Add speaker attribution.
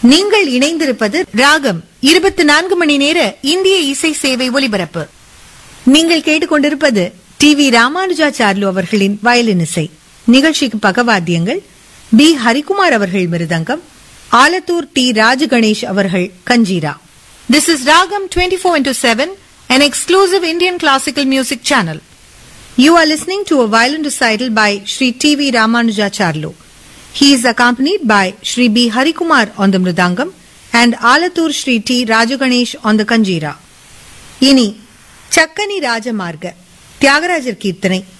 Speaker 1: நீங்கள் இணைந்திருப்பது ராகம் இருபத்தி நான்கு மணி நேர இந்திய இசை சேவை ஒலிபரப்பு நீங்கள் கேட்டுக்கொண்டிருப்பது டி வி ராமானுஜாச்சார்லு அவர்களின் வயலின் இசை நிகழ்ச்சிக்கு பகவாத்தியங்கள் பி ஹரிகுமார் அவர்கள் மிருதங்கம் ஆலத்தூர் டி ராஜகணேஷ் அவர்கள் kanjira this is Raagam twenty four into seven an exclusive Indian classical music channel. You are listening to a violin recital by Sri T.V. Ramanujacharlu. He is accompanied by Sri B. Harikumar on the Mridangam and Alatur Sri T. Rajaganesh on the Kanjira. இனி சக்கனி ராஜமார்க தியாகராஜர் கீர்த்தனை